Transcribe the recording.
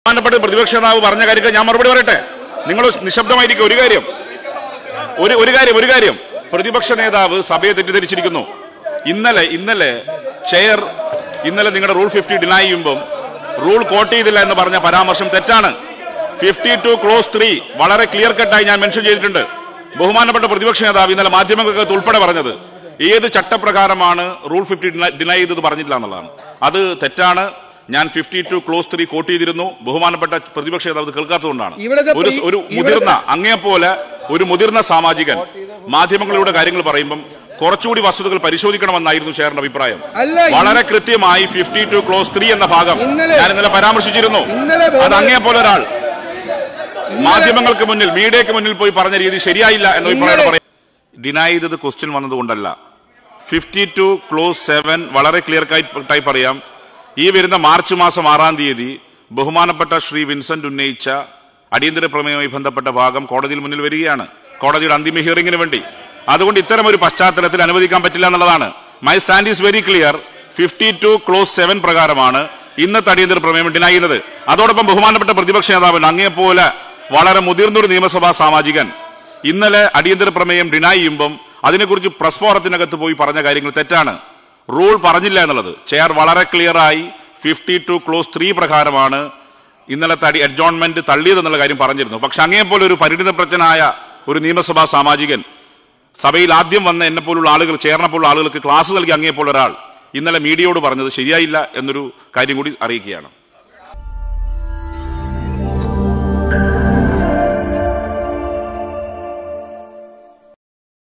ബഹുമാനപ്പെട്ട പ്രതിപക്ഷ നേതാവ് പറഞ്ഞ കാര്യത്തിൽ ഞാൻ മറുപടി പറയട്ടെ നിങ്ങൾ നിശബ്ദമായിരിക്കും ഒരു കാര്യം ഒരു ഒരു കാര്യം ഒരു കാര്യം പ്രതിപക്ഷ നേതാവ് സഭയെ തെറ്റിദ്ധരിച്ചിരിക്കുന്നു ഇന്നലെ ഇന്നലെ ചെയർ ഇന്നലെ നിങ്ങളുടെ റൂൾ ഫിഫ്റ്റി ഡിനൈ ചെയ്യുമ്പം റൂൾ കോട്ട് ചെയ്തില്ല എന്ന് പറഞ്ഞ പരാമർശം തെറ്റാണ് ഫിഫ്റ്റി ടു ക്ലോസ് ത്രീ വളരെ ക്ലിയർ കട്ടായി ഞാൻ മെൻഷൻ ചെയ്തിട്ടുണ്ട് ബഹുമാനപ്പെട്ട പ്രതിപക്ഷ നേതാവ് ഇന്നലെ മാധ്യമങ്ങൾക്ക് ഉൾപ്പെടെ പറഞ്ഞത് ഏത് ചട്ടപ്രകാരമാണ് റൂൾ ഫിഫ്റ്റി ഡിനൈ ചെയ്തത് പറഞ്ഞിട്ടില്ല എന്നുള്ളതാണ് അത് തെറ്റാണ് ഞാൻ fifty two clause three quote ചെയ്തിരുന്നു ബഹുമാനപ്പെട്ട പ്രതിപക്ഷ നേതാവ് ഇത് കേൾക്കാത്തതുകൊണ്ടാണ് ഇവിടുത്തെ ഒരു പ്രീ- ഒരു മുതിർന്ന അങ്ങേപ്പോലെ ഒരു മുതിർന്ന സാമാജികൻ മാധ്യമങ്ങളിലൂടെ കാര്യങ്ങൾ പറയുമ്പം കുറച്ചുകൂടി വസ്തുതകൾ പരിശോധിക്കണമെന്നായിരുന്നു ചെയറിന്റെ അഭിപ്രായം അല്ല, ഇ- വളരെ കൃത്യമായി ഫിഫ്റ്റി ടു ക്ലോസ് ത്രീ എന്ന ഭാഗം ഇന്നലെ- ഞാൻ ഇന്നലെ പരാമർശിച്ചിരുന്നു ഇന്നലെ വേറെ- അത് അങ്ങേപ്പോലെ ഒരാൾ മാധ്യമങ്ങൾക്ക് മുന്നിൽ മീഡിയക്ക് മുന്നിൽ പോയി പറഞ്ഞ രീതി ശരിയായില്ല എന്ന അഭിപ്രായം ഇന്നലെ- പറയാം ഡിനൈ ചെയ്തത് ക്വസ്റ്റ്യൻ വന്നതുകൊണ്ടല്ല ഫിഫ്റ്റി ടു ക്ലോസ് സെവൻ വളരെ ക്ലിയർ ടൈപ്പ് അറിയാം ഈ വരുന്ന മാർച്ച് മാസം ആറാം തീയതി ബഹുമാനപ്പെട്ട ശ്രീ വിൻസെന്റ് ഉന്നയിച്ച അടിയന്തര പ്രമേയവുമായി ബന്ധപ്പെട്ട ഭാഗം കോടതിയിൽ മുന്നിൽ വരികയാണ് കോടതിയുടെ അന്തിമ ഹിയറിംഗിന് വേണ്ടി അതുകൊണ്ട് ഇത്തരം ഒരു പശ്ചാത്തലത്തിൽ അനുവദിക്കാൻ പറ്റില്ല എന്നുള്ളതാണ് my stand is very clear fifty two clause seven പ്രകാരമാണ് ഇന്നത്തെ അടിയന്തര പ്രമേയം ഡിനൈ ചെയ്യുന്നത് അതോടൊപ്പം ബഹുമാനപ്പെട്ട പ്രതിപക്ഷ നേതാവ് അങ്ങേപോലെ വളരെ മുതിർന്നൊരു നിയമസഭാ സാമാജികൻ ഇന്നലെ അടിയന്തര പ്രമേയം ഡിനൈ ചെയ്യുമ്പം അതിനെക്കുറിച്ച് പ്രസ് ഫോറത്തിനകത്ത് പോയി പറഞ്ഞ കാര്യങ്ങൾ തെറ്റാണ് റൂൾ പറഞ്ഞില്ല എന്നുള്ളത് ചെയർ വളരെ ക്ലിയറായി ഫിഫ്റ്റി ടു ക്ലോസ് ത്രീ പ്രകാരമാണ് ഇന്നലത്തെ അടി അഡ്ജോൺമെന്റ് തള്ളിയതെന്നുള്ള കാര്യം പറഞ്ഞിരുന്നു പക്ഷെ അങ്ങേപോലെ ഒരു പരിണിതപ്രജ്ഞനായ ഒരു നിയമസഭാ സാമാജികൻ സഭയിൽ ആദ്യം വന്ന എന്നെ പോലുള്ള ആളുകൾ ചെയറിനെ പോലുള്ള ആളുകൾക്ക് ക്ലാസ് നൽകി അങ്ങേപോലെ ഒരാൾ ഇന്നലെ മീഡിയയോട് പറഞ്ഞത് ശരിയായില്ല എന്നൊരു കാര്യം കൂടി അറിയിക്കുകയാണ്